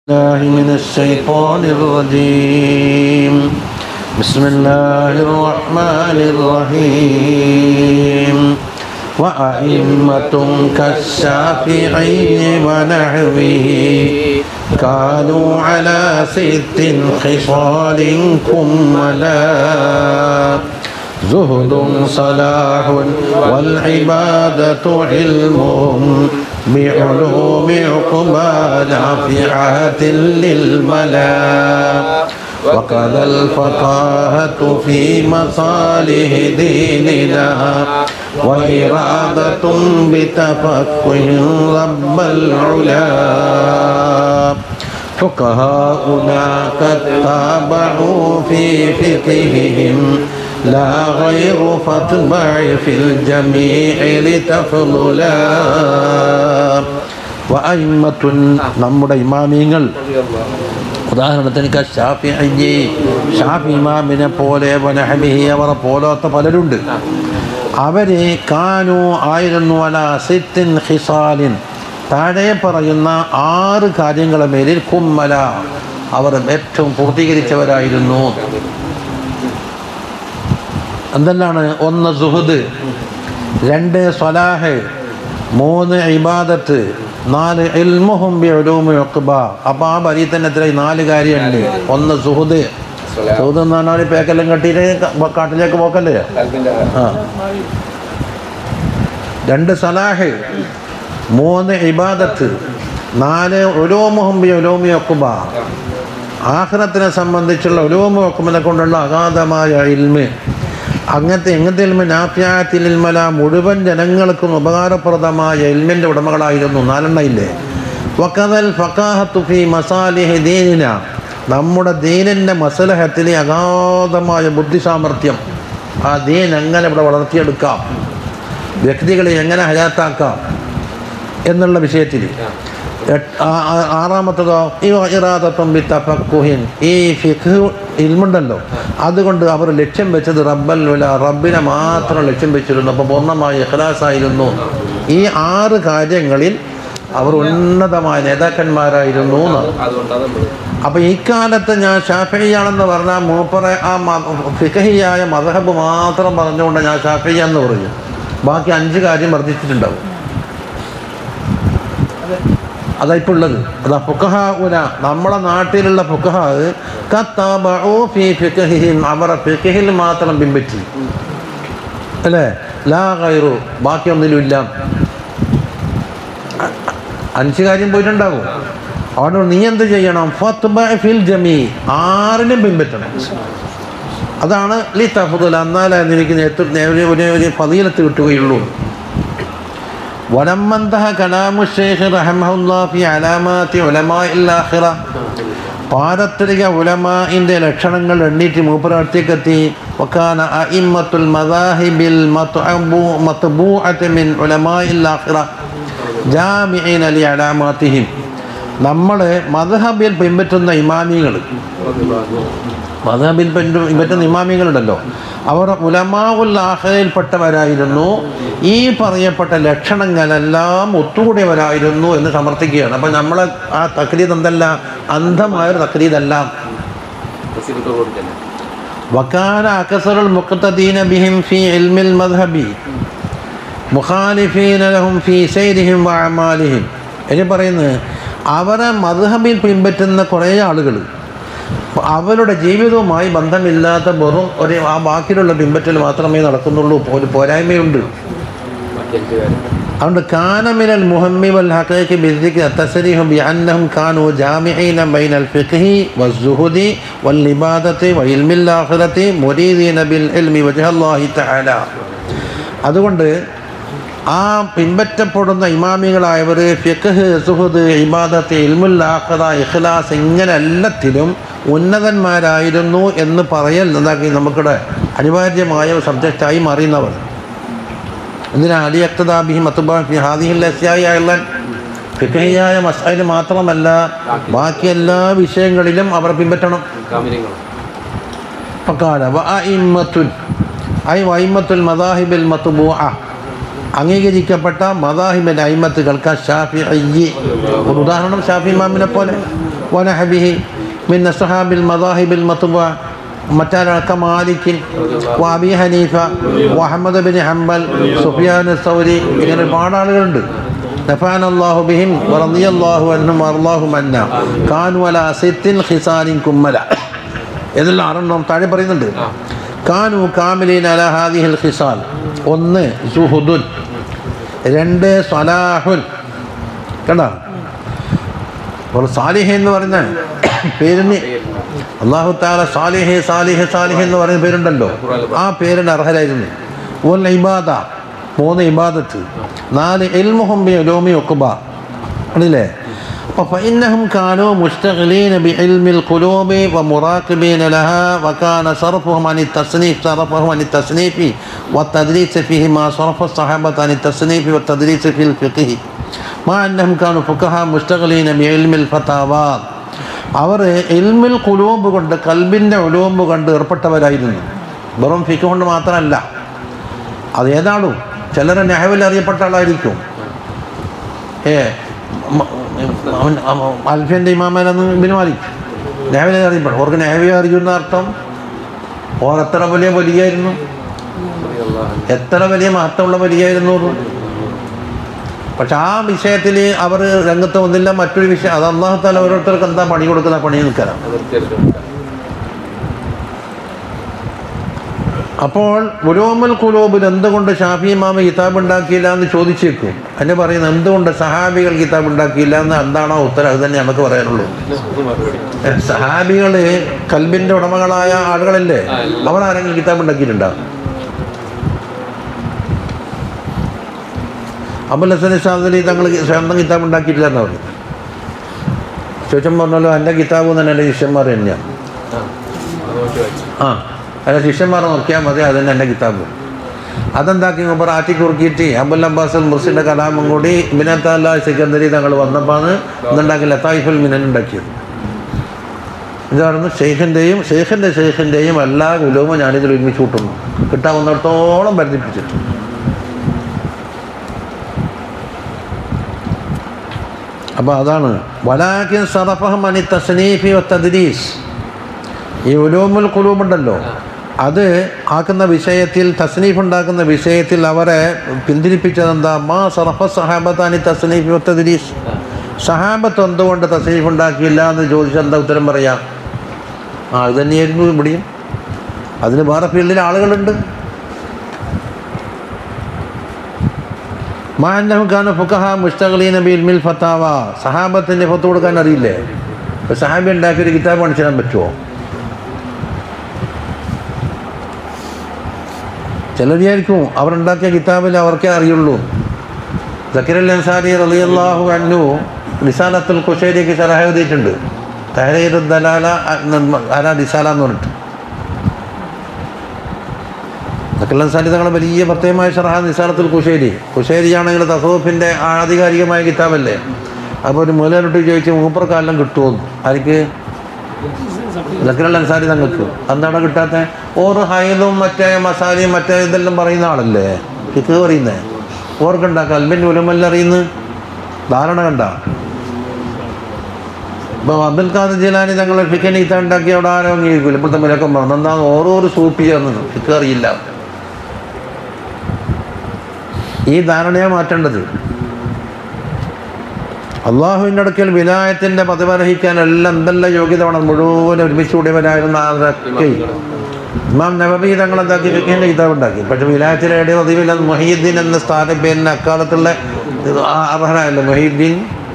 الله من الشيطان الرجيم بسم الله الرحمن الرحيم وأئمة كالشافعي ونحوه كانوا على ست خصال كملا زهد صلاح والعبادة علمهم بعلوم عقبى نافعات للملا وكذا الفقاهة في مصالح ديننا وإرادة بتفقه رب العلا فقهاؤنا قد تابعوا في فقههم لا غير فاتبع في الجميع لتفضلا وأئمة നമ്മുടെ ഇമാമിയങ്ങൾ ഉദാഹരണത്തിന് ഷാഫി അയ്യേ ഷാഫി ഇമാമിനെ പോലെ വനഹമിഹി അവരെ പോലത്തെ പലരുണ്ട് അവരെ കാനു ആയിരുന്നു അല സിത്തിൻ ഹിസാലിൻ താഴെ പറയുന്ന ആറ് കാര്യങ്ങളെ മേലിൽ കുമ്മല അവർ ഏറ്റവും പൂർത്തീകരിച്ചവരായിരുന്നു എന്തെല്ലാണ് ഒന്ന് സുഹദ് രണ്ട് സ്വലാഹ് മൂന്ന് ഇബാദത്ത് നാല് ഇൽമുഹും ബി ഉലൂമി ഉഖ്ബ അപ്പോൾ ആ ബരി തന്നെ എത്ര നാല് കാര്യമുണ്ട് ഒന്ന് സുഹദ് സുഹദ് എന്ന് പറഞ്ഞാൽ പേക്കെല്ലാം കെട്ടിയിട്ട് ക- കാട്ടിലേക്ക് പോക്കല്ലേ ആ രണ്ട് സലാഹ് മൂന്ന് ഇബാദത്ത് നാല് ഉലൂമുഹും ബി ഉലൂമി ഉഖ്ബ ആഖിറത്തിനെ സംബന്ധിച്ചുള്ള ഉലൂമു ഉഖ്ബിനെ കൊണ്ടുള്ള അഗാധമായ ഇൽമ് അങ്ങനത്തെ എങ്ങനത്തെ ഇൽമ നാഫ്യാത്തിൽ ഇൽമല മുഴുവൻ ജനങ്ങൾക്കും ഉപകാരപ്രദമായ ഇൽമിൻ്റെ ഉടമകളായിരുന്നു നാലെണ്ണ ഇല്ലേ വക്കതൽ ഫക്കാഹത്തു ഫി മസാലിഹി ദീനിന നമ്മുടെ ദീനിൻ്റെ മസലഹത്തിലെ അഗാധമായ ബുദ്ധി സാമർഥ്യം ആ ദീൻ എങ്ങനെ ഇവിടെ വളർത്തിയെടുക്കാം വ്യക്തികളെ എങ്ങനെ ഹയാത്താക്കാം എന്നുള്ള വിഷയത്തിൽ എട്ട്- ആ- ആ- ആറാമത്തതോ ഈ ഇറാദത്തും ബി തഫക്കുഹിൻ ഈ ഫിഖ് ഇൽമുണ്ടല്ലോ അതുകൊണ്ട് അവർ ലക്ഷ്യം വെച്ചത് റബ്ബൽ ഉല റബ്ബിനെ മാത്രം ലക്ഷ്യം വെച്ചിരുന്നു അപ്പോൾ പൂർണ്ണമായ ഇഖ്ലാസ് ആയിരുന്നു ഈ ആറ് കാര്യങ്ങളിൽ അവർ ഉന്നതമായ നേതാക്കന്മാരായിരുന്നു എന്നാണ് അതുകൊണ്ടാണ് നമ്മൾ അപ്പോൾ ഈ കാലത്ത് ഞാൻ ഷാഫിയാണെന്ന് പറഞ്ഞാൽ മൂപ്പറെ ആ ഫിഖഹിയായ മദഹബ് മാത്രം പറഞ്ഞുകൊണ്ട് ഞാൻ ഷാഫിയ എന്ന് പറയും ബാക്കി അഞ്ച് കാര്യം വർദ്ധിച്ചിട്ടുണ്ടാവും അതാ ഇപ്പോൾ ഉള്ളത് അതാ ഫുഖഹ ഉന നമ്മളെ നാട്ടിലുള്ള ഫുഖഹ കത്താബഉ ഫീ ഫിഖഹിഹിം അവരെ ഫിഖഹിൽ മാത്രം പിൻപറ്റി അല്ലേ ലാ ഗൈറു ബാക്കിയൊന്നിലുമില്ല അഞ്ച് കാര്യം പോയിട്ടുണ്ടാകും അവിടെ നീ എന്ത് ചെയ്യണം ഫത്ബ ഫിൽ ജമീ ആറിനും പിൻപറ്റണം അതാണ് ലി തഫുദൽ എന്നാലേ നിനക്ക് നേതൃ ഒരു ഒരു- ഒരു ഫതീലത്ത് കിട്ടുകയുള്ളൂ വലമ്മന്തഹ കലാമു ഷേഖ് റഹ്മഹുല്ലാ ഫി അലാമാത്തി ഉലമാഇൽ ആഖിറ പാരത്രിക ഉലമാഇൻ്റെ ലക്ഷണങ്ങൾ എണ്ണീറ്റ് മൂപ്പരടുത്തേക്കെത്തി വക്കാന അഇമ്മത്തുൽ മദാഹിബിൽ മത്അബു മത്ബൂഅത്തി മിൻ ഉലമാഇൽ ആഖിറ ജാമിഈന ലി അലാമാത്തിഹിം നമ്മൾ മദ്ഹബിൽ പിൻപറ്റുന്ന ഇമാമികൾ മദഹബിൽ പറ്റു പറ്റുന്ന ഇമാമികളുണ്ടല്ലോ അവർ ഉലമാവുൽ ആഹയിൽപ്പെട്ടവരായിരുന്നു ഈ പറയപ്പെട്ട ലക്ഷണങ്ങളെല്ലാം ഒത്തുകൂടിയവരായിരുന്നു എന്ന് സമർത്ഥിക്കുകയാണ് അപ്പം നമ്മളെ ആ തക്രീത് എന്തല്ല അന്ധമായൊരു തക്രീതല്ല റസീബൊക്കെ കൊടുക്കല്ലേ വക്കാന അക്കസറുൽ മുഖത്തദീന ബിഹിം ഫി ഇൽമിൽ മദ്ഹബി മുഖാലിഫീന ലഹും ഫി സൈരിഹിം വഅമാലിഹിം എന്ന് പറയുന്നത് അവരെ മദ്ഹബിൽ പിൻപറ്റുന്ന കുറേ ആളുകൾ അവരുടെ ജീവിതവുമായി ബന്ധമില്ലാത്ത വെറും ഒരു ആ ബാക്കിയുള്ള പിൻപറ്റൽ മാത്രമേ നടക്കുന്നുള്ളൂ ഒരു പോരായ്മയുണ്ട് ബാക്കി അഞ്ച് കാര്യം അതുകൊണ്ട് കാനമിനൽ മുഹമ്മി വൽ ഹഖീഖി ബിദ്ദിഖ് തസ്രീഹു ബിഅന്നഹും കാനു ജാമിഈന ബൈനൽ ഫിഖ്ഹി വസ്സുഹുദി വൽ ഇബാദത്തി വഇൽമിൽ ആഖിറത്തി മുരീദീന ബിൽ ഇൽമി വജ്ഹല്ലാഹി തആല അതുകൊണ്ട് ആ പിൻപറ്റപ്പെടുന്ന ഇമാമികളായവർ ഫിഖ് സുഹുദ് ഇബാദത്ത് ഇൽമുൽ ആഖിറ ഇഖ്ലാസ് ഇങ്ങനെ എല്ലാത്തിലും ഉന്നതന്മാരായിരുന്നു എന്ന് പറയൽ എന്താക്കി നമുക്കിടെ അനിവാര്യമായ ഒരു സബ്ജക്റ്റായി മാറിയുന്നവർ എന്തിനാ അലി അക്തദാബിഹി മത്തുബാഹി ഹാദിഹിൽ അസ്യായി അയർലൻ ഫിഖഹിയായ മസായിൽ മാത്രമല്ല ബാക്കി എല്ലാ വിഷയങ്ങളിലും അവർ പിൻപറ്റണം കാമിനങ്ങൾ ഫക്കാല വഅഇമ്മത്തുൻ ഐ വൈമത്തുൽ മദാഹിബിൽ മത്തുബൂഅ അംഗീകരിക്കപ്പെട്ട മദാഹിബിൻ്റെ അയിമത്തുകൾക്ക് ഷാഫി ഒരു ഉദാഹരണം ഷാഫി ഇമാമിനെ പോലെ വനഹബിഹി മിൻ അസ്ഹാബിൽ മദാഹിബിൽ മത്തുബ മറ്റാരൊക്കെ മാലിക്കിൻ വാബി Hanifa Muhammad bin Hanbal Sufyan Thawri ഇങ്ങനെ ഒരുപാട് ആളുകളുണ്ട് നഫാൻ അള്ളാഹു ബിഹിം വറദിയ അള്ളാഹു അന്നും അള്ളാഹു മന്ന കാനു അല സിത്തിൻ ഖിസാലിൻ കുമ്മല ഇതെല്ലാം ആറെണ്ണം താഴെ പറയുന്നുണ്ട് കാനു കാമിലീൻ അല ഹാദിഹിൽ ഖിസാൽ ഒന്ന് സുഹുദുൻ രണ്ട് സലാഹുൻ കണ്ടോ അപ്പോൾ സാലിഹ് എന്ന് പറയുന്ന പേരിന് അള്ളാഹു താല സാലിഹ് സാലിഹ് സാലിഹ് എന്ന് പറയുന്ന പേരുണ്ടല്ലോ ആ പേരിന് അർഹരായിരുന്നു ഒന്ന് ഇബാദ മൂന്ന് ഇബാദത്ത് നാല് എൽമുഹം ലോമി ഒക്കുബ ആണല്ലേ അപ്പോൾ فإنهم كانوا مشتغلين بعلم القلوب ومراقبين لها وكان صرفهم عن التصنيف صرفهم عن التصنيف والتدريس فيه ما صرف الصحابة عن التصنيف والتدريس في الفقه مع أنهم كانوا فقهاء مشتغلين بعلم الفتاوى അവർ ഇൽമിൽ കുലൂമ്പ് കൊണ്ട് കൽബിൻ്റെ ഉലൂമ്പ് കൊണ്ട് ഏർപ്പെട്ടവരായിരുന്നു വെറും ഫിക്ക് കൊണ്ട് മാത്രമല്ല അത് ഏതാണോ ചിലരെ നെഹവിൽ അറിയപ്പെട്ട ആളായിരിക്കും ഏ മ- അവൻ അൽഫിൻ്റെ ഇമാമേലെന്ന് ബിൻ മാലിക് നെഹവിലെ അറിയപ്പെടും അവർക്ക് നെഹവി അറിയുന്ന അർത്ഥം ഓർ എത്ര വലിയ വലിയായിരുന്നു എത്ര വലിയ മഹത്വമുള്ള വലിയായിരുന്നു എന്ന്. പക്ഷെ ആ വിഷയത്തിൽ അവർ രംഗത്ത് വന്നില്ല മറ്റൊരു വിഷയം അത് അള്ളാഹുത്താല ഓരോരുത്തർക്ക് എന്താ പണി കൊടുക്കുന്ന പണി നിൽക്കണം അപ്പോൾ ഉലോമൽ കുലോബിൽ എന്തുകൊണ്ട് ഷാഫി ഇമാമ കിതാബ് ഉണ്ടാക്കിയില്ല എന്ന് ചോദിച്ചേക്കും എന്നെ പറയുന്നത് എന്തുകൊണ്ട് സഹാബികൾ കിതാബ് ഉണ്ടാക്കിയില്ല എന്ന് എന്താണോ ഉത്തരം അത് തന്നെ നമുക്ക് പറയാനുള്ളൂ ഏ, സഹാബികള് കൽബിന്റെ ഉടമകളായ ആളുകളല്ലേ അവർ ആരെങ്കിലും കിതാബ് ഉണ്ടാക്കിയിട്ടുണ്ടോ അബുൽ ഹസൻ ഷാദലി തങ്ങൾ സ്വന്തം കിതാബ് ഉണ്ടാക്കിയിട്ടില്ല എന്ന് പറഞ്ഞു ചോദിച്ചം പറഞ്ഞല്ലോ എൻ്റെ കിതാബ് തന്നെ എൻ്റെ ശിഷ്യന്മാർ തന്നെയാണ് ആ അല്ല ശിഷ്യന്മാരെ നോക്കിയാൽ മതി അതന്നെ എൻ്റെ കിതാബ് അതെന്താക്കി മുമ്പ് ആറ്റി കുറുക്കിയിട്ട് അബുൽ അബ്ബാസ് മുർസിൻ്റെ കലാമും കൂടി മിനത്തല്ല സിക്കന്ദരി തങ്ങൾ വന്നപ്പോഴാണ് ഇന്നുണ്ടാക്കി ലത്തായിഫുൽ മിനൻ ഉണ്ടാക്കിയത് ഇതായിരുന്നു ഷെയ്ഖിൻ്റെയും ഷെയ്ഖിൻ്റെ ഷെയ്ഖിൻ്റെയും എല്ലാ കുലവും ഞാനിതിൽ ഒരുമിച്ച് കൂട്ടുന്നു കിട്ടാവുന്നിടത്തോളം പരിധിപ്പിച്ചിട്ട് അപ്പോൾ അതാണ് വലാക്കിൻ സറഫഹം അനി തസ്നീഫി വ തദ്രീസ് ഈ ഉലൂമുൽ കുലൂമുണ്ടല്ലോ അത് ആക്കുന്ന വിഷയത്തിൽ തസ്നീഫ് ഉണ്ടാക്കുന്ന വിഷയത്തിൽ അവരെ പിന്തിരിപ്പിച്ചത് എന്താ മാ സറഫ സഹാബത്താനി തസ്നീഫ് വ തദ്രീസ് സഹാബത്ത് എന്തുകൊണ്ട് തസ്നീഫ് ഉണ്ടാക്കിയില്ല എന്ന് ചോദിച്ചാൽ എന്താ ഉത്തരം പറയാം ആ അത് തന്നെയായിരുന്നു ഇവിടെയും അതിന് വേറെ ഫീൽഡിൽ ആളുകളുണ്ട് മാന്നഹു ഖാന ഫുഖഹ മുസ്തഖലീന ബിൽമിൽ ഫത്താവ സഹാബത്തിൻ്റെ ഫത്ത് കൊടുക്കാൻ അറിയില്ലേ ഇപ്പോൾ സഹാബി ഉണ്ടാക്കിയൊരു കിതാബ് കാണിച്ചു തരാൻ പറ്റുമോ ചിലർ വിചാരിക്കും അവരുണ്ടാക്കിയ കിതാബിൽ അവർക്കേ അറിയുള്ളൂ സക്കീർ അൻസാരി റളിയല്ലാഹു അൻഹു റിസാലത്തുൽ കുശേരിക്ക് സലഹ എഴുതിയിട്ടുണ്ട് തഹരീർ ദലാല അല റിസാല എന്ന് പറഞ്ഞിട്ട് സക്കീർ അൻസാരി തങ്ങളെ വലിയ പ്രത്യേകമായ ഷറഹ നിസാലത്തുൽ കുശേരി കുശേരിയാണെങ്കിൽ തസൂഫിൻ്റെ ആധികാരികമായ കിതാബല്ലേ അപ്പോൾ ഒരു മൂലനൊട്ട് ചോദിച്ച് മൂപ്പർക്കാലം കിട്ടുമോ ആർക്ക് സക്കീർ അൻസാരി തങ്ങൾക്ക് എന്താണ് കിട്ടാത്ത ഓറ് ഹൈദും മറ്റേ മസാലയും മറ്റേ ഇതെല്ലാം പറയുന്ന ആളല്ലേ ഫിക്ക് പറയുന്നത് ഓർക്കണ്ട കൽബിൻ്റെ ഉലമെല്ലാം അറിയുന്നു ധാരണ കണ്ട ഇപ്പോൾ അബ്ദുൽ ഖാദർ ജിലാനി തങ്ങൾ ഫിക്കൻ ഈത്ത ഉണ്ടാക്കി അവിടെ ആരോ അംഗീകരിക്കില്ല ഇപ്പോഴത്തെ മുലക്കം പറഞ്ഞു എന്താ ഓരോ ഒരു സൂപ്പി ചേർന്നു ഫിക്ക് അറിയില്ല ഈ ധാരണയാണ് മാറ്റേണ്ടത് അള്ളാഹുവിൻ്റെ അടുക്കൽ വിലായത്തിൻ്റെ പതിവരഹിക്കാൻ എല്ലാം എന്തെല്ലാം യോഗ്യത വേണം മുഴുവൻ ഒരുമിച്ച് കൂടിയവരായിരുന്ന അതൊക്കെ ഇമാം നബബി തങ്ങൾ എന്താക്കി ഫിഖിൻ്റെ കിതാബ് ഉണ്ടാക്കി പക്ഷെ വിലായത്തിലെ എവിടെ പതിവില്ല മൊഹീദ്ദീൻ എന്ന സ്ഥാന പേരിന് അക്കാലത്തുള്ള ഇത് ആ അർഹനായല്ലോ മൊഹീദ്ദീൻ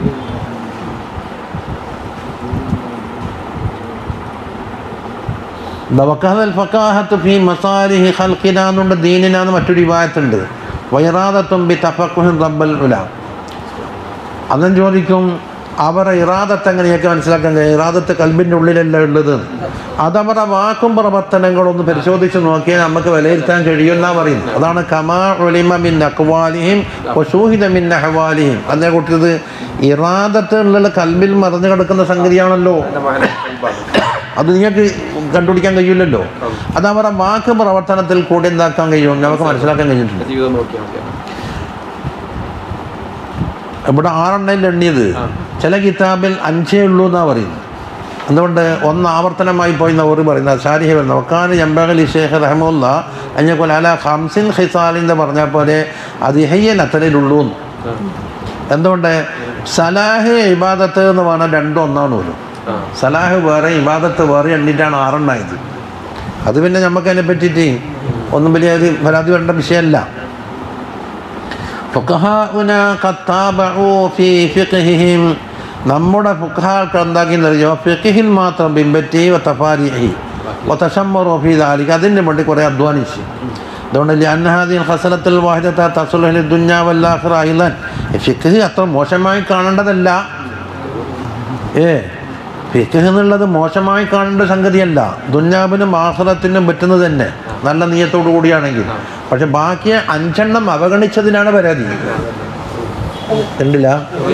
ദവക്കാതൽ ഫക്കാഹത്ത് ഫി മസാലിഹി ഖൽഖിന എന്നുണ്ട് ദീനിനാന്ന് മറ്റൊരു വിവാഹത്തുണ്ട് വൈറാദത്തും ബി തഫക്കുഹിൻ റബ്ബൽ ഉലാം അതും ചോദിക്കും അവരെ ഇറാദത്ത് എങ്ങനെയൊക്കെ മനസ്സിലാക്കാൻ കഴിയും ഇറാദത്ത് കൽബിൻ്റെ ഉള്ളിലല്ല ഉള്ളത് അതവരുടെ വാക്കും പ്രവർത്തനങ്ങളും ഒന്ന് പരിശോധിച്ച് നോക്കിയാൽ നമുക്ക് വിലയിരുത്താൻ കഴിയുമെന്നാ പറയുന്നത് അതാണ് കമാ ഒളിമ മിൻ അക്വാലിഹിം വശൂഹിത മിൻ അഹ്വാലിഹിം അതേ കൂട്ടിയത് ഇറാദത്ത് ഉള്ള കൽബിൽ മറഞ്ഞു കിടക്കുന്ന സംഗതിയാണല്ലോ അത് നിങ്ങൾക്ക് കണ്ടുപിടിക്കാൻ കഴിയില്ലല്ലോ അത് അവരുടെ വാക്ക് പ്രവർത്തനത്തിൽ കൂടി എന്താക്കാൻ കഴിയും നമുക്ക് മനസ്സിലാക്കാൻ കഴിഞ്ഞിട്ടുണ്ട് ജീവിതം നോക്കിയാൽ മതി ഇവിടെ ആറെണ്ണയിൽ എണ്ണിയത് ചില കിതാബിൽ അഞ്ചേ ഉള്ളൂ എന്നാ പറയുന്നത് അതുകൊണ്ട് ഒന്ന് ആവർത്തനമായി പോയി നവറി പറയുന്നത് ഷാരിഹ വരുന്നത് ഒക്കാന് ജമ്പകലി ഷേഖ് റഹമുല്ല അഞ്ഞപ്പോൾ അല ഹംസിൻ ഹിസാലിൻ്റെ പറഞ്ഞ പോലെ അത് ഇഹയ്യൻ അത്തരയിലുള്ളൂ എന്ന്. എന്തുകൊണ്ട് സലാഹ് ഇബാദത്ത് എന്ന് പറഞ്ഞാൽ രണ്ടും ഒന്നാണ് പോലും ആ സലാഹ് വേറെ ഇബാദത്ത് വേറെ എണ്ണിട്ടാണ് ആറെണ്ണായത് അത് പിന്നെ നമുക്ക് അതിനെ പറ്റിയിട്ട് ഒന്നും വലിയ ഒരു പരാതി വരേണ്ട വിഷയമല്ല ഫുഖഹാഉന ഖദ് താബഉ ഫീ ഫിഖ്ഹിഹിം നമ്മുടെ ഫുഖഹാൾക്ക് എന്താക്കിയെന്നറിയോ ഫിഖിഹിൽ മാത്രം പിൻപറ്റി തഫാരിഹി വതശമ്മറു ഫീ ദാലിക അതിന് വേണ്ടി കുറേ അധ്വാനിച്ചു അതുകൊണ്ട് അന്നഹാദീൻ ഹസനത്തുൽ വാഹിദത്ത തസുലഹി ദുഞ്ഞാ വല്ലാഖിറ അയിലൻ ഫിഖ് അത്ര മോശമായി കാണേണ്ടതല്ല ഏ ഫിഖ് എന്നുള്ളത് മോശമായി കാണേണ്ട സംഗതിയല്ല ദുഞ്ഞാബിനും ആഹ്റത്തിനും പറ്റുന്നത് തന്നെ നല്ല നീയത്തോടു കൂടിയാണെങ്കിൽ പക്ഷെ ബാക്കി അഞ്ചെണ്ണം അവഗണിച്ചതിനാണ് പരാതി കണ്ടില്ല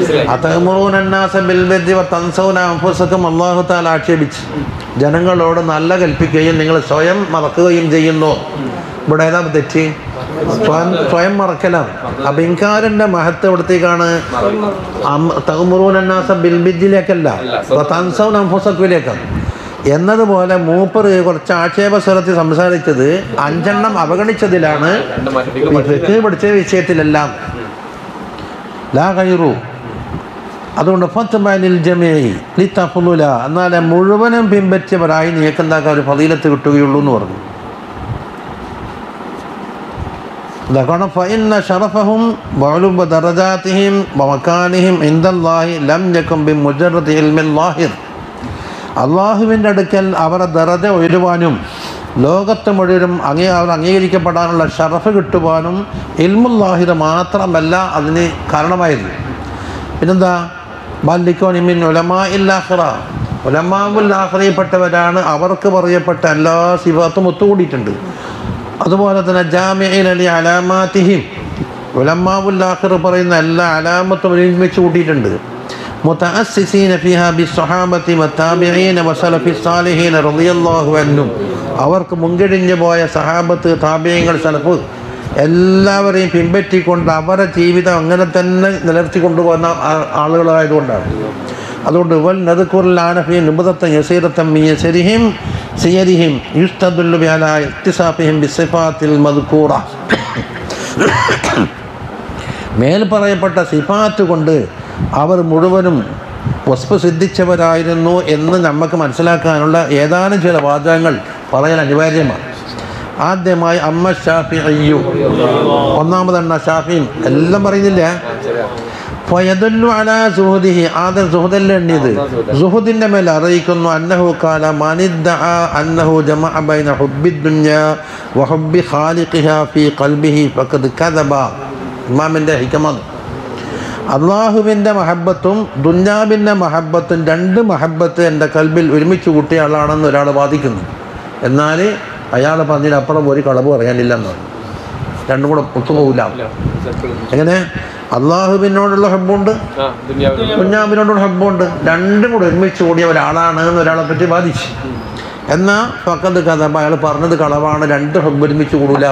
അത്തഹ്മൂനന്നാസബിൽബദ്ദിവത്തൻസൗന അള്ളാഹു താല ആക്ഷേപിച്ച് ജനങ്ങളോട് നല്ല കൽപ്പിക്കുകയും നിങ്ങൾ സ്വയം മറക്കുകയും ചെയ്യുന്നു ഇവിടെ ഏതാ തെറ്റ് സ്വയം സ്വയം മറക്കലാണ് അപ്പൊ ഇൻകാരന്റെ മഹത്വം എവിടത്തേക്കാണ് തഹ്മുറൂനന്നാസ ബിൽബിദ്ദിലേക്കല്ല തൻസൗൻ അംഫുസക്കുവിലേക്കാണ് എന്നതുപോലെ മൂപ്പർ കുറച്ച് ആക്ഷേപ സ്വരത്തിൽ സംസാരിച്ചത് അഞ്ചെണ്ണം അവഗണിച്ചതിലാണ് രണ്ട് മാറ്റത്തേക്ക് ഫിഖ് പഠിച്ച വിഷയത്തിലെല്ലാം ലാ കൈറു അതുകൊണ്ട് ഫത്തുബാനിൽ ജമേയി ലി തഫുലുല എന്നാലേ മുഴുവനും പിൻപറ്റിയവരായി നീക്ക് എന്താക്കാൻ ഒരു ഫതീലത്ത് കിട്ടുകയുള്ളൂ എന്ന് പറഞ്ഞു ഇതാ കാരണം ഫഇന്ന ഷറഫഹും വഅലുബ ദറജാതിഹിം വമക്കാനിഹിം ഇൻദല്ലാഹി ലം യകും ബിമുജറദി ഇൽമിൽ ലാഹിർ അള്ളാഹുവിൻ്റെ അടുക്കൽ അവരുടെ ദറജ ഉയരുവാനും ലോകത്ത് മുഴുവനും അങ്ങേ അവർ അംഗീകരിക്കപ്പെടാനുള്ള ഷറഫ് കിട്ടുവാനും ഇൽമുല്ലാഹിദ് മാത്രമല്ല അതിന് കാരണമായിരുന്നു പിന്നെന്താ ബാലിക്കോനിമിൻ ഉലമാ ഇല്ലാഹ്റ ഉലമാവുല്ലാഹ്റയിൽപ്പെട്ടവരാണ് അവർക്ക് പറയപ്പെട്ട എല്ലാ സിഫാത്തും ഒത്തുകൂടിയിട്ടുണ്ട് അതുപോലെ തന്നെ ജാമ്യയിൽ അലി അലാമാത്തിഹിം ഉലമാവുല്ലാഹർ പറയുന്ന എല്ലാ അലാമത്തും ഒരുമിച്ച് കൂട്ടിയിട്ടുണ്ട് متأسسين فيها بالصحابة والتابعين وسلف الصالحين رضي الله عنهم അവർക്ക് മുൻകഴിഞ്ഞു പോയ സഹാബത്ത് താപ്യങ്ങൾ സലഫ് എല്ലാവരെയും പിൻപറ്റിക്കൊണ്ട് അവരുടെ ജീവിതം അങ്ങനെ തന്നെ നിലർത്തി കൊണ്ടുപോകുന്ന ആ- ആളുകളായതുകൊണ്ടാണ് അതുകൊണ്ട് വൽ നദുക്കുറിലാനഫി നിബുദത്തം യസീറത്തം മിയസരിഹിം സിയരിഹിം യുസ്തദുല്ലു ബിഅല ഇക്തിസാഫിഹിം ബിസിഫാത്തിൽ മദ്കൂറ മേൽ പറയപ്പെട്ട സിഫാത്ത് കൊണ്ട് അവർ മുഴുവനും വസ്തു സിദ്ധിച്ചവരായിരുന്നു എന്ന് നമുക്ക് മനസ്സിലാക്കാനുള്ള ഏതാനും ചില വാചകങ്ങൾ പറയാൻ അനിവാര്യമാണ് ആദ്യമായി അമ്മ ഷാഫി അയ്യു ഒന്നാമതെണ്ണ ഷാഫിയും എല്ലാം പറയുന്നില്ല ഫയദുല്ലു അലാ സുഹുദിഹി ആദ്യം സുഹുദല്ല എണ്ണിയത് സുഹുദിന്റെ മേൽ അറിയിക്കുന്നു അന്നഹു കാല മനിദ്ദഅ അന്നഹു ജമഅ ബൈന ഹുബ്ബി ദുനിയ വഹുബ്ബി ഖാലിഖിഹാ ഫീ ഖൽബിഹി ഫഖദ് കദബ ഇമാമിന്റെ ഹിക്കമത് അള്ളാഹുവിൻ്റെ മഹബത്തും ദുഞ്ഞാബിൻ്റെ മഹബത്തും രണ്ട് മഹബത്ത് എൻ്റെ കൽബിൽ ഒരുമിച്ച് കൂട്ടിയ ആളാണെന്ന് ഒരാൾ വാദിക്കുന്നു എന്നാൽ അയാൾ പറഞ്ഞതിനപ്പുറം ഒരു കളവ് പറയാനില്ല എന്നാണ് രണ്ടും കൂടെ ഒത്തുപോകില്ല ഇല്ല സെറ്റിൽ എങ്ങനെ അള്ളാഹുവിനോടുള്ള ഹബ്ബുണ്ട് ആ ദുനിയാവിൽ കുഞ്ഞാബിനോടുള്ള ഹബ്ബുണ്ട് രണ്ടും കൂടെ ഒരുമിച്ച് കൂടിയ ഒരാളാണ് എന്ന് ഒരാളെ പറ്റി വാദിച്ചു എന്നാൽ ഫക്കത് കഥ അയാൾ പറഞ്ഞത് കളവാണ് രണ്ട് ഹബ്ബ് ഒരുമിച്ച് കൂടൂല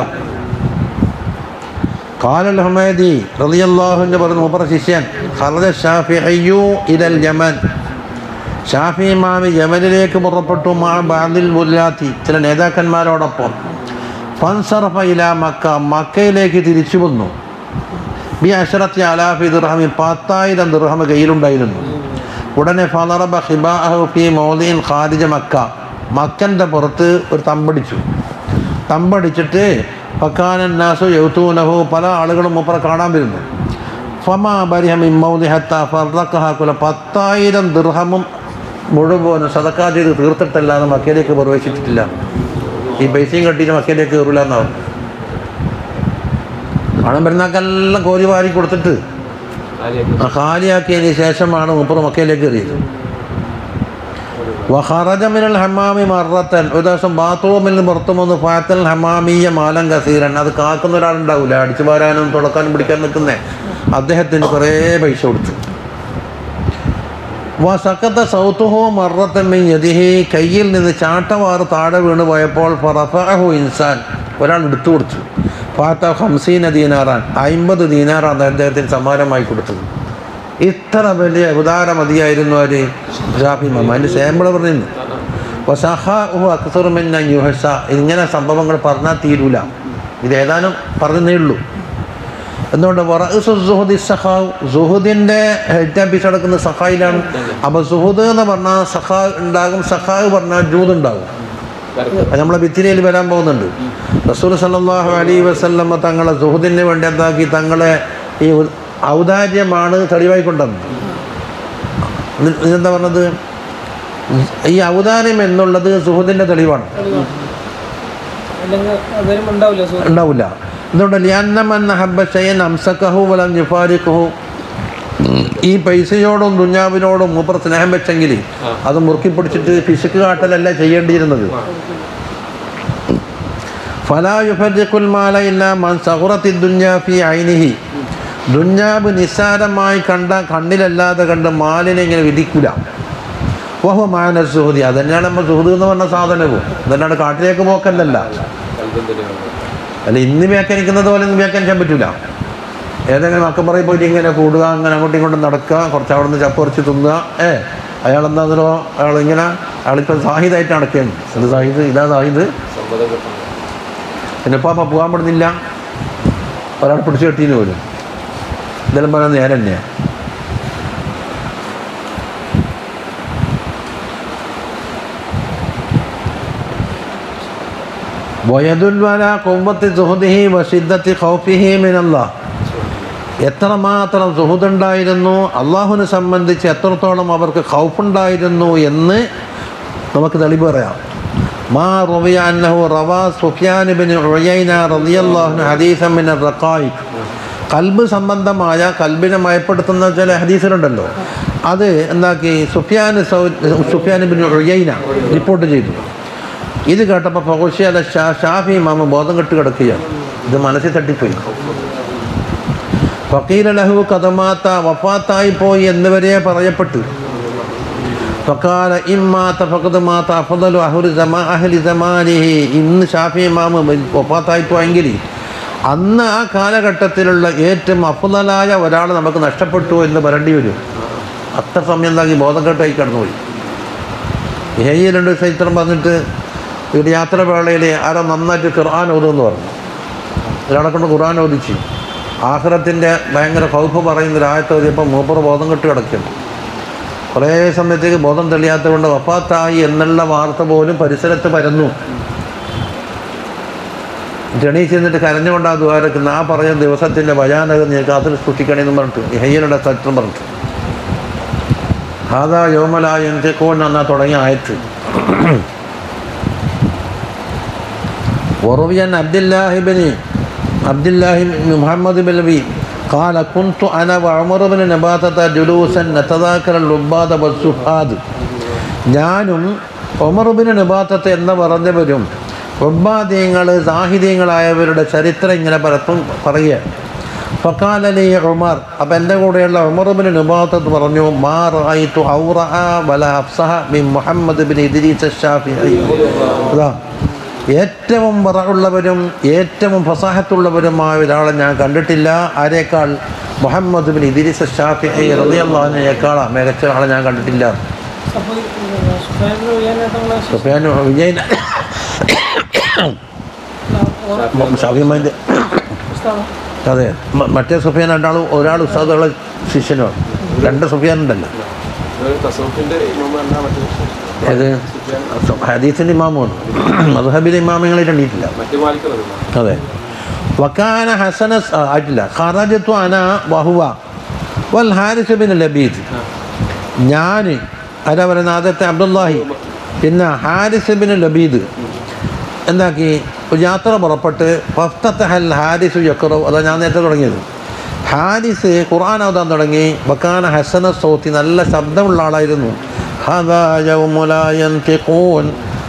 കാലൽ ഹുമൈദി റളിയല്ലാഹുവിൻ്റെ പറഞ്ഞു മൂപ്പറ ശിഷ്യൻ ഖറജ ഷാഫിഅയ്യു ഇലൽ യമൻ ഷാഫി ഇമാമി യമനിലേക്ക് പുറപ്പെട്ടു മാ ബാദിൽ മുല്ലാത്തി ചില നേതാക്കന്മാരോടൊപ്പം ഫൻസറഫ ഇല മക്ക മക്കയിലേക്ക് തിരിച്ചു വന്നു ബി അഷറത്തി അലാഫി ദിർഹമി പത്തായിരം ദിർഹം കയ്യിലുണ്ടായിരുന്നു ഉടനെ ഫലറബ ഹിബാഹു ഫി മോദീൻ ഖാദിജ മക്ക മക്കൻ്റെ പുറത്ത് ഒരു തമ്പടിച്ചു തമ്പടിച്ചിട്ട് ഫക്കാനൻ നാസു യൗത്തൂനഹു പല ആളുകളും മൂപ്പറ കാണാൻ വരുന്നു ഫമാ ബരിഹം ഇമ്മൗദിഹത്ത ഫർദക്കഹാക്കുല പത്തായിരം ദിർഹമും മുഴുവനും സദക്കാ ചെയ്ത് തീർത്തിട്ടല്ലാതെ മക്കയിലേക്ക് പ്രവേശിച്ചിട്ടില്ല ഈ പൈസയും കെട്ടിയിട്ട് മക്കയിലേക്ക് കയറില്ല എന്നാവും പണം പെരുന്നാക്കെല്ലാം കോരി വാരി കൊടുത്തിട്ട് ആലിയാക്കി ആ ഖാലിയാക്കിയതിന് ശേഷമാണ് മൂപ്പർ മക്കയിലേക്ക് കയറിയത് വഹറജമിനൽ ഹമാമി മറത്തൻ ഒരു ദിവസം ബാത്റൂമിൽ നിന്ന് പുറത്തു വന്ന് ഫാത്തൽ ഹമാമിയ മാലം കസീരൻ അത് കാക്കുന്ന ഒരാളുണ്ടാവില്ല അടിച്ചു പാരാനും തുടക്കാനും പിടിക്കാൻ നിൽക്കുന്നേ അദ്ദേഹത്തിന് കുറേ പൈസ കൊടുത്തു വസക്കത്ത സൗത്തുഹോ മറത്തമ്മി യതിഹി കയ്യിൽ നിന്ന് ചാട്ടവാറ് താഴെ വീണ് പോയപ്പോൾ ഫറഫഹു ഇൻസാൻ ഒരാൾ എടുത്തു കൊടുത്തു ഫാത്ത ഹംസീന ദീനാറാൻ അമ്പത് ദീനാറാണ് അദ്ദേഹത്തിന് സമ്മാനമായി കൊടുത്തത് ഇത്ര വലിയ ഉദാരമതിയായിരുന്നു ആര് ഷാഫി ഇമാം അതിൻ്റെ സാമ്പിൾ പറയുന്നു അപ്പോൾ സഹാഹു അക്സറുമെന്ന യുഹസ ഇങ്ങനെ സംഭവങ്ങൾ പറഞ്ഞാൽ തീരൂല ഇത് ഏതാനും പറഞ്ഞതേ ഉള്ളൂ എന്തുകൊണ്ട് വറഅ്സു സുഹുദി സഹാവ് സുഹുദിൻ്റെ ഹെഡ് എപ്പിസോഡ് നടക്കുന്ന സഹായിലാണ് അപ്പോൾ സുഹുദ് എന്ന് പറഞ്ഞാൽ സഹാ ഉണ്ടാകും സഹാവ് പറഞ്ഞാൽ ജൂത് ഉണ്ടാകും കറക്റ്റ് അത് നമ്മളെ ഭിത്തിരിയിൽ വരാൻ പോകുന്നുണ്ട് റസൂൽ സല്ലല്ലാഹു അലൈഹി വസല്ലമ തങ്ങളെ സുഹൃത്തിന് വേണ്ടി എന്താക്കി തങ്ങളെ ഈ ഉ- ഔദാര്യമാണ് തെളിവായിക്കൊണ്ടെന്ന് ഇത് ഇതെന്താ പറഞ്ഞത് ഈ ഔദാര്യം എന്നുള്ളത് സുഹൃത്തിൻ്റെ തെളിവാണ് അല്ലെങ്കിൽ അവരും ഉണ്ടാവില്ല സുഹൃത്ത് ഉണ്ടാവില്ല എന്തുകൊണ്ട് ലിയാന്നമെന്ന ഹബ്ബ ഷയൻ അംസക്കഹു വലം ജുഫാരിക്കഹു ഈ പൈസയോടും ദുഞ്ഞാവിനോടും മൂപ്പർ സ്നേഹം വെച്ചെങ്കിൽ അത് മുറുക്കി പിടിച്ചിട്ട് പിശുക്ക് കാട്ടലല്ല ചെയ്യേണ്ടിയിരുന്നത് ഫലാ യുഫരിഖുൽ മാല ഇല്ല മൻ സഹുറത്തി ദുഞ്ഞാ ഫി ഐനിഹി ദുഞ്ഞാബ് നിസ്സാരമായി കണ്ട കണ്ണിലല്ലാതെ കണ്ട് മാലിനെ ഇങ്ങനെ വിധിക്കില്ല വഹു മാന സുഹൃതി അതന്നെയാണ് നമ്മൾ സുഹൃത് എന്ന് പറഞ്ഞ സാധനവും അതല്ലാണ്ട് കാട്ടിലേക്ക് പോക്കല്ലല്ല കൽബം തന്നെയാണ് അല്ല ഇന്ന് വ്യാഖ്യാനിക്കുന്നത് പോലെ ഒന്നും വ്യാഖ്യാനിക്കാൻ പറ്റില്ല ഏതെങ്കിലും അക്കമ്പറയിൽ പോയിട്ട് ഇങ്ങനെ കൂടുക അങ്ങനെ അങ്ങോട്ടും ഇങ്ങോട്ടും നടക്കുക കുറച്ച് അവിടെ നിന്ന് ചപ്പ് കുറച്ച് തിന്നുക ഏ അയാൾ എന്താണെന്നോ അയാൾ ഇങ്ങനെ അയാളിപ്പോൾ സാഹിദായിട്ട് നടക്കുകയാണ് ഇത് സാഹിദ് ഇതാ സാഹിദ് സമ്മതം കിട്ടണം പിന്നെ ഇപ്പോൾ അപ്പം പോകാൻ പറ്റുന്നില്ല ഒരാൾ പിടിച്ചു കെട്ടീന് പോലും ഇതെല്ലാം പറഞ്ഞാൽ നേരെ തന്നെയാണ് വയതുൽവല കുമ്പത്തി സുഹുദിഹി വഷിദ്ദത്തി ഖൗഫിഹി മിനല്ലാഹ് എത്രമാത്രം സുഹൃത്തുണ്ടായിരുന്നു അള്ളാഹുവിനെ സംബന്ധിച്ച് എത്രത്തോളം അവർക്ക് ഖൗഫുണ്ടായിരുന്നു എന്ന് നമുക്ക് തെളിവ് പറയാം മാ റുവിയ അന്നഹു റവാ സുഫിയാൻ ബിൻ ഉയൈന റളിയല്ലാഹു ഹദീസൻ മിൻ റഖായിഖ് കൽബ് സംബന്ധമായ കൽബിനെ മയപ്പെടുത്തുന്ന ചില ഹദീസുകളുണ്ടല്ലോ അത് എന്താക്കി സുഫിയാൻ സൗ- സുഫിയാൻ ബിൻ ഉയൈന റിപ്പോർട്ട് ചെയ്തു ഇത് കേട്ടപ്പോൾ ഫഹുഷിയ ഷാ ഷാഫി മാമ ബോധം കെട്ട് കിടക്കുകയാണ് ഇത് മനസ്സിൽ തട്ടിപ്പോയി ഫക്കീല ലഹു കഥമാത്ത വഫാത്തായി പോയി എന്നിവരെ പറയപ്പെട്ടു ഫക്കാല ഇമ്മാത്ത ഫഖദ് മാത്ത അഫ്ദലു അഹ്ലി സമാ അഹ്ലി സമാനിഹി ഇന്ന് ഷാഫി ഇമാമ് വഫാത്തായി പോയെങ്കിൽ അന്ന് ആ കാലഘട്ടത്തിലുള്ള ഏറ്റവും അഫ്ദലായ ഒരാൾ നമുക്ക് നഷ്ടപ്പെട്ടു എന്ന് പറയേണ്ടി വരും അത്ര സമയം എന്താക്കി ബോധം കെട്ടായി കടന്നുപോയി ഹേയിലുണ്ട് ചരിത്രം പറഞ്ഞിട്ട് ഇവിടെ യാത്ര വേളയിൽ ആരോ നന്നായിട്ട് ഖുർആൻ ഓതുമെന്ന് പറഞ്ഞു ഒരാളെ കൊണ്ട് ഖുർആൻ ഓദിച്ചു ആഹ്റത്തിൻ്റെ ഭയങ്കര കൗപ്പ് പറയുന്ന ഒരു ആയത്ത് ഓതിയപ്പോൾ മൂപ്പർ ബോധം കെട്ട് കിടക്കുന്നു കുറേ സമയത്തേക്ക് ബോധം തെളിയാത്തത് കൊണ്ട് വഫാത്തായി എന്നുള്ള വാർത്ത പോലും പരിസരത്ത് പരന്നു ജണീ ചെന്നിട്ട് കരഞ്ഞുകൊണ്ട് ആ ദ്വാരക്കുന്ന ആ പറഞ്ഞ ദിവസത്തിൻ്റെ ഭയാനക നീ കാത്തിൽ സൂക്ഷിക്കണമെന്ന് പറഞ്ഞിട്ട് ഹയ്യനുടെ ചരിത്രം പറഞ്ഞിട്ട് ഹാദാ യോമലായ എന്തൊക്കോൻ എന്നാ തുടങ്ങിയ ആയത്ത് وروي عن عبد الله بن عبد الله بن محمد بن لبي قال كنت انا وعمر بن نباتة جلوسا نتذاكر اللباد والسفاد ഞാനും ഒമറുബിന് നിബാത്തത്ത് എന്ന് പറഞ്ഞവരും ഉബാദീങ്ങൾ സാഹിത്യങ്ങളായവരുടെ ചരിത്രം ഇങ്ങനെ പരത്തും പറയുക ഫക്കാലലി ഉമർ അപ്പം എൻ്റെ കൂടെയുള്ള ഉമറുബിന് നിബാത്തത്ത് പറഞ്ഞു മാ റായിത്തു ഔറ വല അഫ്സഹ ബിൻ മുഹമ്മദ് ബിൻ ഇദ്രീസ് ഷാഫിഈ അതാ ഏറ്റവും പറവുള്ളവരും ഏറ്റവും ഫസാഹത്തുള്ളവരുമായ ഒരാളെ ഞാൻ കണ്ടിട്ടില്ല ആരേക്കാൾ മുഹമ്മദ് ബിൻ ഇദിരിസ് ഷാഫി റളിയല്ലാഹുവിനേക്കാൾ മികച്ച ആളെ ഞാൻ കണ്ടിട്ടില്ല അപ്പോൾ സുഫാൻ ഉയർന്നേട്ടങ്ങളെ സുഫിയാൻ വിജയൻ ഷാഫിമാൻ്റെ അതെ മ- മറ്റേ സുഫിയാൻ രണ്ടാളും ഒരാൾ ഉസ്താദുള്ള ശിഷ്യനുമാണ് രണ്ട് സുഫിയാൻ ഉണ്ടല്ലോ ഒരു തസോഫിന്റെ ഇമാമ എന്നാ മറ്റേ ഏത് ഹദീസിൻ്റെ ഇമാമുമാണ് മധുഹബിലെ ഇമാമങ്ങളെ രണ്ടിട്ടില്ല മറ്റു മാലിക്കുന്നത് അതെ വക്കാന ഹസന ആ, ആയിട്ടില്ല ഖറജത്തു അന വഹുവ വൽ ഹാരിസ് ബിൻ ലബീദ് ഞാൻ ആരാ പറയുന്നത് ആദ്യത്തെ അബ്ദുല്ലാഹി പിന്നെ ഹാരിസ് ബിൻ ലബീദ് എന്താക്കി ഒരു യാത്ര പുറപ്പെട്ട് ഫസ്തത്തെ ഹൽ ഹാരിസ് യക്കറോ അതാ ഞാൻ നേരത്തെ തുടങ്ങിയത് ഹാരിസ് ഖുർആൻ ഓതാൻ തുടങ്ങി വക്കാന ഹസന സൗത്തി നല്ല ശബ്ദമുള്ള ആളായിരുന്നു ഹദാ യൗമു ലാ യൻതിഖൂൻ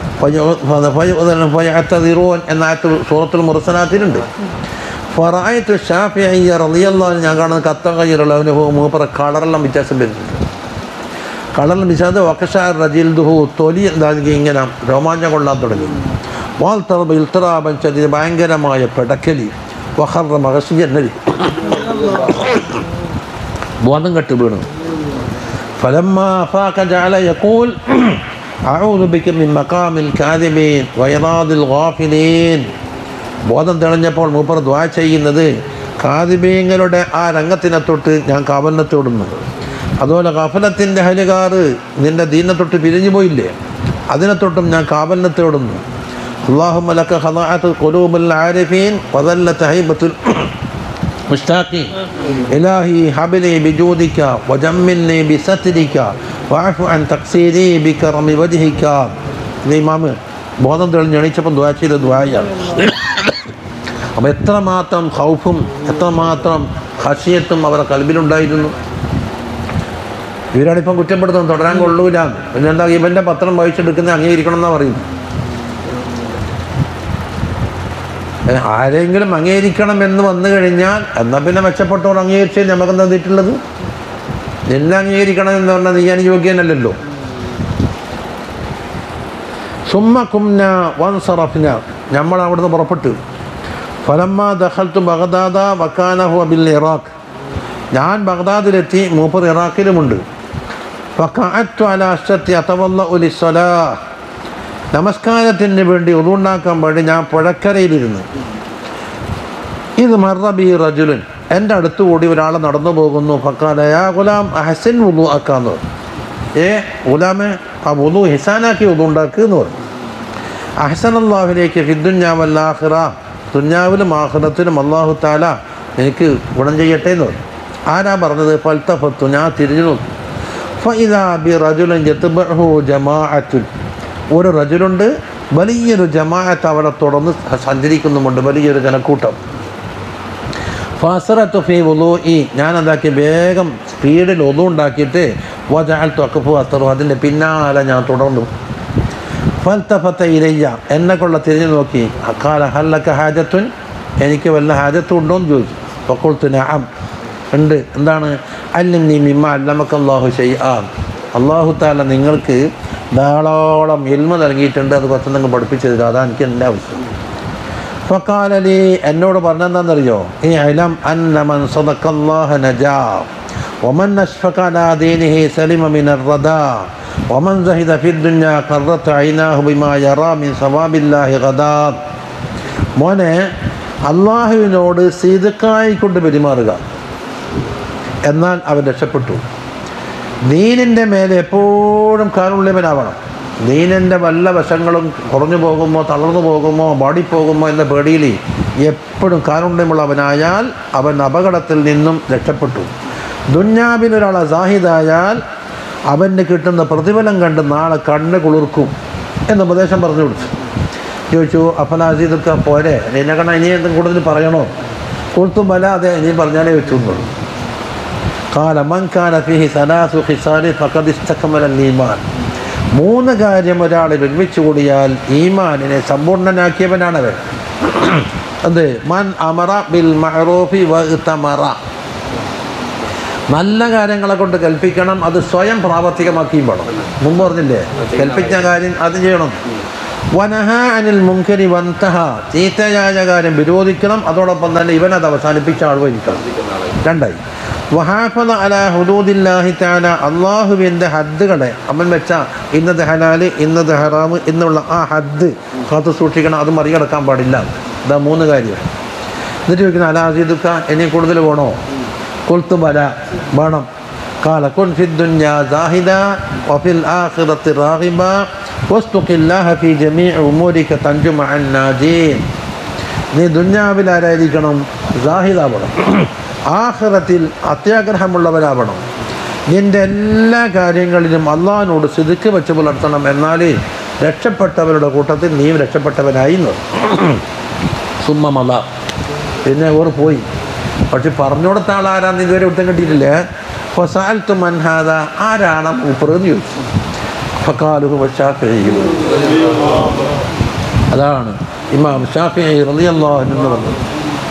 ഫയഅ്തദിറൂൻ എന്ന ആയത്ത് സൂറത്തുൽ മുർസലാത്തിലുണ്ട് ഫറായത്ത് ഷാഫിഈ റളിയല്ലാഹു അൻഹു ഞാൻ കാണുന്ന കത്തം കയ്യിലുള്ള അവന് മൂപ്പറ കളറെല്ലാം വ്യത്യാസം വരുന്നുണ്ട് കളറിൽ വിശാദ വക്കഷാർ റജിൽദുഹു തൊലി എന്താക്കി ഇങ്ങനെ രോമാഞ്ചം കൊള്ളാൻ തുടങ്ങി വാൽ തറബ് ഇൽത്തറാബൻ ചതി ഭയങ്കരമായ പെടക്കലി വഹറ മഹസിജന്നലി ബോധം കെട്ട് വീണു فلما أفاق جعل يقول أعوذ بك من مقام الكاذبين وإراد الغافلين ബോധം തെളിഞ്ഞപ്പോൾ മൂപ്പർ ദ്വാ ചെയ്യുന്നത് കാതിബീങ്ങളുടെ ആ രംഗത്തിനെ തൊട്ട് ഞാൻ കാവലിനെ തൊടുന്നു അതുപോലെ കഫലത്തിൻ്റെ ഹലുകാറ് നിന്റെ ദീനെ തൊട്ട് പിരിഞ്ഞു പോയില്ലേ അതിനെ തൊട്ടും ഞാൻ കാവലിനെ തേടുന്നു അള്ളാഹു മലക്ക ഹദാഅത്ത് ഖുലൂബുൽ ആരിഫീൻ വദല്ലത്ത് ഹൈബത്തുൽ مشتاقين إلهي هب لي بجودك وجملني بسترك واعف عن تقصيري بكرم وجهك ഇത് ഇമാമ് ബോധം തെളിഞ്ഞ് എണീച്ചപ്പം ദ്വാ ചെയ്ത ദ്വായാണ് അപ്പം എത്രമാത്രം ഹൗഫും എത്രമാത്രം ഹഷിയത്തും അവരുടെ കൽബിലുണ്ടായിരുന്നു ഇവരാണിപ്പം കുറ്റപ്പെടുത്തുന്നത് തുടരാൻ കൊള്ളൂല പിന്നെന്താ ഇവൻ്റെ പത്രം വായിച്ചെടുക്കുന്ന അംഗീകരിക്കണം എന്നാണ് പറയുന്നത് ഏ, ആരെങ്കിലും അംഗീകരിക്കണം എന്ന് വന്നു കഴിഞ്ഞാൽ എന്നാൽ പിന്നെ മെച്ചപ്പെട്ടവർ അംഗീകരിച്ചേ നമുക്ക് തന്നിട്ടുള്ളത് നിന്നെ അംഗീകരിക്കണം എന്ന് പറഞ്ഞാൽ നീ അനുയോഗ്യനല്ലല്ലോ സുമ്മ കുംന വൻസറഫ്ന നമ്മൾ അവിടുന്ന് പുറപ്പെട്ടു ഫലമ്മ ദഖൽത്തു ബഗ്ദാദ വക്കാനഹു ബിൽ ഇറാഖ് ഞാൻ ബഗ്ദാദിലെത്തി മൂപ്പർ ഇറാഖിലുമുണ്ട് ഫക്കഅത്തു അല അശ്രത്തി അതവല്ല ഉലിസ്വലാ നമസ്കാരത്തിന് വേണ്ടി ഉതുണ്ടാക്കാൻ വേണ്ടി ഞാൻ പുഴക്കരയിലിരുന്നു ഇത് മറബി റജുലൻ എൻ്റെ അടുത്ത് കൂടി ഒരാൾ നടന്നു പോകുന്നു ഫക്കാല യാ ഗുലാം അഹസിൻ ഉദു ആക്കാന്ന് പറഞ്ഞു ഏ ഗുലാമെ ആ ഉദു ഹിസാനാക്കി ഉദു ഉണ്ടാക്കുക എന്ന് പറഞ്ഞു അഹസൻ അള്ളാഹുലേക്ക് ഫിദ്ദുഞ്ഞാവല്ലാഹിറ ദുഞ്ഞാവിലും ആഹ്റത്തിലും അള്ളാഹു താല എനിക്ക് ഗുണം ചെയ്യട്ടെ എന്ന് പറഞ്ഞു ആരാ പറഞ്ഞത് ഫൽത്തഫത്തു ഞാൻ തിരിഞ്ഞു നോക്കി ഫഇദാ ബി റജുലൻ യത്ബഹു ജമാഅത്തുൻ ഒരു റജുലുണ്ട് വലിയൊരു ജമാഅത്ത് അവിടെ തുടർന്ന് സഞ്ചരിക്കുന്നുമുണ്ട് വലിയൊരു ജനക്കൂട്ടം ഫസറത്ത് ഫി വുളൂഇ ഞാൻ എന്താക്കി വേഗം സ്പീഡിൽ ഒതു ഉണ്ടാക്കിയിട്ട് വജാൽ തൊക്കഫു അത്തറു അതിൻ്റെ പിന്നാലെ ഞാൻ തുടർന്നു ഫൽത്തഫത്ത ഇലയ്യ എന്നെ കൊള്ള തിരിഞ്ഞു നോക്കി അക്കാല ഹല്ലക്ക ഹാജത്തുൻ എനിക്ക് വല്ല ഹാജത്തും ഉണ്ടോ എന്ന് ചോദിച്ചു പൊക്കൊളുത്തു നഅം ഉണ്ട് എന്താണ് അല്ലും നീ മിമ്മ അല്ലമക്ക് അള്ളാഹു ചെയ്യാ അള്ളാഹു താല നിങ്ങൾക്ക് ധാരാളം എൽമ നൽകിയിട്ടുണ്ട് അത് കുറച്ച് നിങ്ങൾ പഠിപ്പിച്ചു തരിക അതാണ് എനിക്ക് എൻ്റെ ആവശ്യം ഫക്കാലലി എന്നോട് പറഞ്ഞെന്താണെന്നറിയോ ഈ അലം അന്ന മൻ സദഖല്ലാഹ നജാ ومن أشفق على دينه سلم من الردى ومن زهد في الدنيا قرت عيناه بما يرى من ثواب الله غدا മോനെ അള്ളാഹുവിനോട് സീതക്കായി കൊണ്ട് പെരുമാറുക എന്നാൽ അവൻ രക്ഷപ്പെട്ടു ദീനിൻ്റെ മേലെ എപ്പോഴും കാരുണ്യവനാവണം ദീനിൻ്റെ വല്ല വശങ്ങളും കുറഞ്ഞു പോകുമോ തളർന്നു പോകുമോ പാടിപ്പോകുമോ എന്ന പേടിയിൽ എപ്പോഴും കാരുണ്യമുള്ളവനായാൽ അവൻ അപകടത്തിൽ നിന്നും രക്ഷപ്പെട്ടു ദുന്യാബിൽ ഒരാൾ അസാഹിദായാൽ അവന് കിട്ടുന്ന പ്രതിഫലം കണ്ട് നാളെ കണ്ണ് കുളിർക്കും എന്ന് ഉപദേശം പറഞ്ഞു കൊടുത്തു ചോദിച്ചു അഫലാസീദൊക്കെ പോരെ എന്നെ കണ്ട ഇനി എന്തും കൂടുതൽ പറയണോ കൊടുത്തും ബല അതെ ഇനി പറഞ്ഞാലേ വെച്ചു എന്നുള്ളൂ قال من كان فيه ثلاث خصال فقد استكمل الإيمان മൂന്ന് കാര്യം ഒരാളിൽ ഒരുമിച്ച് കൂടിയാൽ ഈമാനിനെ സമ്പൂർണ്ണനാക്കിയവനാണവൻ അത് മൻ അമറ ബിൽ മഹറൂഫി വമറ നല്ല കാര്യങ്ങളെ കൊണ്ട് കൽപ്പിക്കണം അത് സ്വയം പ്രാവർത്തികമാക്കിയും വേണം മുമ്പ് പറഞ്ഞില്ലേ കൽപ്പിച്ച കാര്യം അത് ചെയ്യണം വനഹ അനിൽ മുൻകരി വന്തഹ ചീത്തയായ കാര്യം വിരോധിക്കണം അതോടൊപ്പം തന്നെ ഇവൻ അത് അവസാനിപ്പിച്ച ആൾ വഹിക്കണം രണ്ടായി വഹാഫത അല ഹുദൂദില്ലാഹി താല അള്ളാഹുവിൻ്റെ ഹദ്ദുകളെ അവൻ വെച്ച ഇന്നത് ഹലാല് ഇന്നത് ഹറാമ് എന്നുള്ള ആ ഹദ്ദ് കാത്തു സൂക്ഷിക്കണം അത് മറികടക്കാൻ പാടില്ല ഇതാ മൂന്ന് കാര്യം എന്നിട്ട് ചോദിക്കുന്ന അലാസീദുക്ക ഇനി കൂടുതൽ വേണോ കൊൽത്തു ബല വേണം قال كن في الدنيا زاهدا وفي الآخرة راغبا واستق الله في جميع أمورك تنجو مع الناجين നീ ദുന്യാവിൽ ആരായിരിക്കണം സാഹിദാവണം ആഹ്റത്തിൽ അത്യാഗ്രഹമുള്ളവരാവണം നിന്റെ എല്ലാ കാര്യങ്ങളിലും അള്ളാഹിനോട് സിതുക്ക് വെച്ച് പുലർത്തണം എന്നാൽ രക്ഷപ്പെട്ടവരുടെ കൂട്ടത്തിൽ നീ രക്ഷപ്പെട്ടവനായി എന്ന് സുമ്മമല പിന്നെ ഓർ പോയി പക്ഷെ പറഞ്ഞു കൊടുത്ത ആൾ ആരാന്ന് ഇതുവരെ ഒട്ടും കിട്ടിയിട്ടില്ല ഫസാൽത്തു മൻഹാദ ആരാണ് മൂപ്പർ എന്ന് ചോദിച്ചു ഫക്കാലുഹു ഷാഫി അതാണ് ഇമാം ഷാഫി റളിയല്ലാഹു അൻഹു എന്ന് പറഞ്ഞത്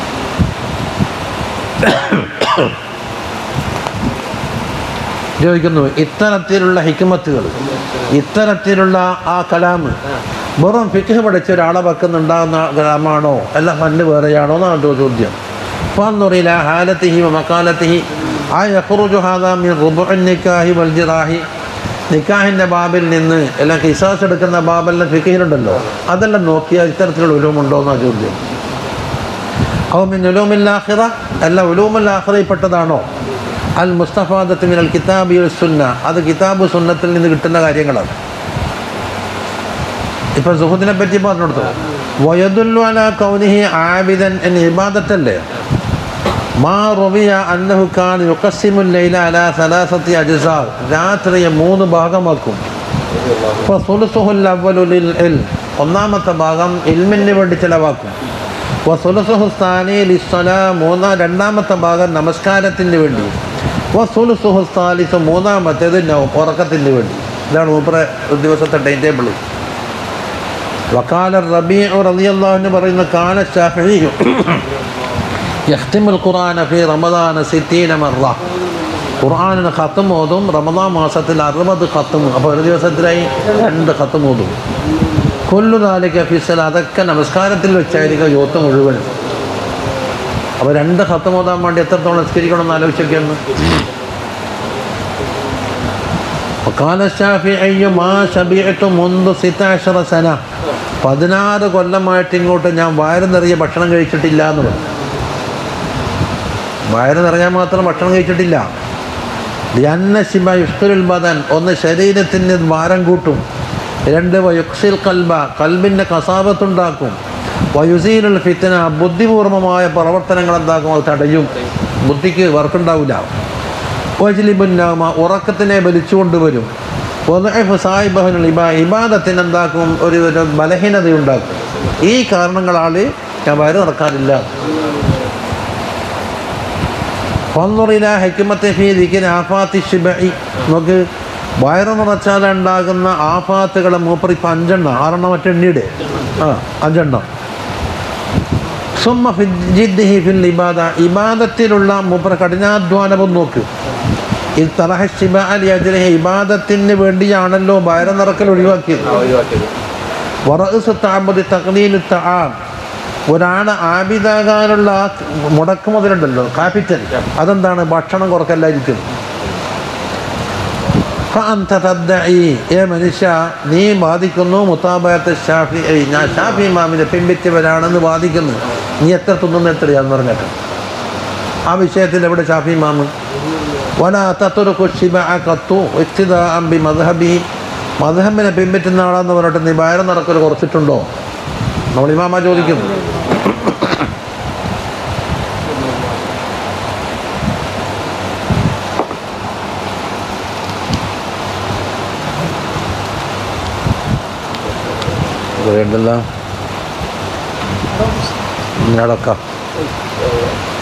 ചോദിക്കുന്നു ഇത്തരത്തിലുള്ള ഹിക്മത്തുകൾ ഇത്തരത്തിലുള്ള ആ കലാമ് വെറും ഫിഖ് പഠിച്ച ഒരാളെ വെക്കുന്നുണ്ടാകുന്ന കലാമാണോ അല്ല മണ്ണ് വേറെയാണോ എന്നാണ് ചോദ്യം ഫന്നുറില ഹാലത്തിഹി മക്കാലത്തിഹി ആ യഹ്റുജു ഹാദാ മിൻ റുബുഅൻ നിക്കാഹി വൽ ജിറാഹി നിക്കാഹിൻ്റെ ബാബിൽ നിന്ന് എല്ലാം കിസാസ് എടുക്കുന്ന ബാബെല്ലാം ഫിക്കിഹിലുണ്ടല്ലോ അതെല്ലാം നോക്കിയാൽ ഇത്തരത്തിലുള്ള ഉലൂമുണ്ടോ എന്നാണ് ചോദ്യം അവ മിൻ ഉലൂമില്ലാഹിറ അല്ല ഉലൂമുല്ലാഹിറയിൽപ്പെട്ടതാണോ അൽ മുസ്തഫാദത്ത് മിനൽ കിതാബി വൽ സുന്ന അത് കിതാബ് സുന്നത്തിൽ നിന്ന് കിട്ടുന്ന കാര്യങ്ങളാണ് ഇപ്പം സുഹൃത്തിനെ പറ്റി പറഞ്ഞെടുത്തു വയദുല്ലു അല കൗനിഹി ആബിദൻ എന്ന ഇബാദത്തല്ലേ മാ റബിയ അന്നഹു ഖാൻ യുഖസിമുൽ ലൈല അല സലാസത്തി അജ്സാ രാത്രിയെ മൂന്ന് ഭാഗമാക്കും ഫസുലുസുഹുൽ അവ്വലു ലിൽ ഇൽം ഒന്നാമത്തെ ഭാഗം ഇൽമിന് വേണ്ടി ചിലവാക്കും വസുലുസുഹു സ്ഥാനി ലിസ്സല മൂന്നാം രണ്ടാമത്തെ ഭാഗം നമസ്കാരത്തിന് വേണ്ടി വസുലുസുഹു സ്ഥാലിസ് മൂന്നാമത്തേത് നൗം ഉറക്കത്തിന് വേണ്ടി ഇതാണ് മൂപ്പറെ ഒരു ദിവസത്തെ ടൈം ടേബിൾ വക്കാല റബീഉ റളിയല്ലാഹു അൻഹു പറയുന്ന കാല ഷാഫിഈ യഖ്തിമുൽ ഖുർആന ഫീ റമദാന സിത്തീന മർറ ഖുർആനിന് ഖത്തം ഓതും റമദാൻ മാസത്തിൽ അറുപത് ഖത്തം അപ്പോൾ ഒരു ദിവസത്തിലായി രണ്ട് ഖത്തം ഓതും കൊല്ലു നാലിക ഫിസൽ അതൊക്കെ നമസ്കാരത്തിൽ വെച്ചായിരിക്കും യോത്ത് മുഴുവൻ അപ്പോൾ രണ്ട് ഖത്തം ഓതാൻ വേണ്ടി എത്രത്തോളം നിസ്കരിക്കണമെന്ന് ആലോചിച്ചൊക്കെയാണ് وقال الشافعي ما شبعت منذ 16 سنة പതിനാറ് കൊല്ലമായിട്ട് ഇങ്ങോട്ട് ഞാൻ വയറ് നിറയെ ഭക്ഷണം കഴിച്ചിട്ടില്ല എന്ന് പറഞ്ഞു വയറ് നിറയാൻ മാത്രം ഭക്ഷണം കഴിച്ചിട്ടില്ല ലിയന്ന ശിബ യുഷ്കുൽ ബദൻ ഒന്ന് ശരീരത്തിന് ഭാരം കൂട്ടും രണ്ട് വയുക്സിൽ കൽബ കൽബിൻ്റെ കസാപത്തുണ്ടാക്കും വയുസീലുൽ ഫിത്തന ബുദ്ധിപൂർവമായ പ്രവർത്തനങ്ങൾ എന്താക്കും അത് തടയും ബുദ്ധിക്ക് വർക്കുണ്ടാവില്ല വജ്ലിബുന്നാമ ഉറക്കത്തിനെ വലിച്ചുകൊണ്ടുവരും വദഅഫ് സായിബഹനുൽ ഇബാ ഇബാദത്തിന് എന്താക്കും ഒരു ഒരു ബലഹീനതയുണ്ടാക്കും ഈ കാരണങ്ങളാൽ ഞാൻ വയറ് നടക്കാറില്ല ഫന്നുറില ഹെക്കുമത്തെ ഫീ ദിക്കിന് ആഫാത്തി ഷിബഇ നമുക്ക് വയറ് നിറച്ചാൽ ഉണ്ടാകുന്ന ആഫാത്തുകളെ മൂപ്പർ ഇപ്പം അഞ്ചെണ്ണം ആറെണ്ണം മറ്റേ എണ്ണിയുടെ ആ അഞ്ചെണ്ണം സുമ്മ ഫി ജിദ്ദിഹി ഫിൽ ഇബാദ ഇബാദത്തിലുള്ള മൂപ്പർ കഠിനാധ്വാനവും നോക്ക് ഈ തറഹ ഷിബ അലി അജ്ലഹി ഇബാദത്തിന് വേണ്ടിയാണല്ലോ വയറ് നിറക്കൽ ഒഴിവാക്കിയത് ഒഴിവാക്കിയത് വറസ് താമ്പതി തക്ലീലു തആം ഒരാൾ ആബിദാകാനുള്ള ആ മുടക്ക് മുതലുണ്ടല്ലോ ക്യാപിറ്റൽ അതെന്താണ് ഭക്ഷണം കുറക്കല്ലായിരിക്കും فأنت تدعي ഏ മനുഷ്യ നീ വാദിക്കുന്നു മുത്താബാത്ത് ഷാഫി ഏയ് ഞാൻ ഷാഫി ഇമാമിനെ പിൻപറ്റിയവരാണെന്ന് വാദിക്കുന്നു നീ എത്ര തിന്നുന്നു എത്രയാന്ന് പറഞ്ഞിട്ട് ആ വിഷയത്തിൽ എവിടെ ഷാഫി ഇമാമ് വല തത്തുറുക്കു ഷിബ കത്തു ബി മദ്ഹബി മദ്ഹബിനെ പിൻപറ്റുന്ന ആളാന്ന് പറഞ്ഞിട്ട് നീ വയറ് നടക്കൽ കുറച്ചിട്ടുണ്ടോ നമ്മൾ ഇമാമ ചോദിക്കുന്നു ഇത് വേണ്ടല്ലോ ഇനി അടക്കാം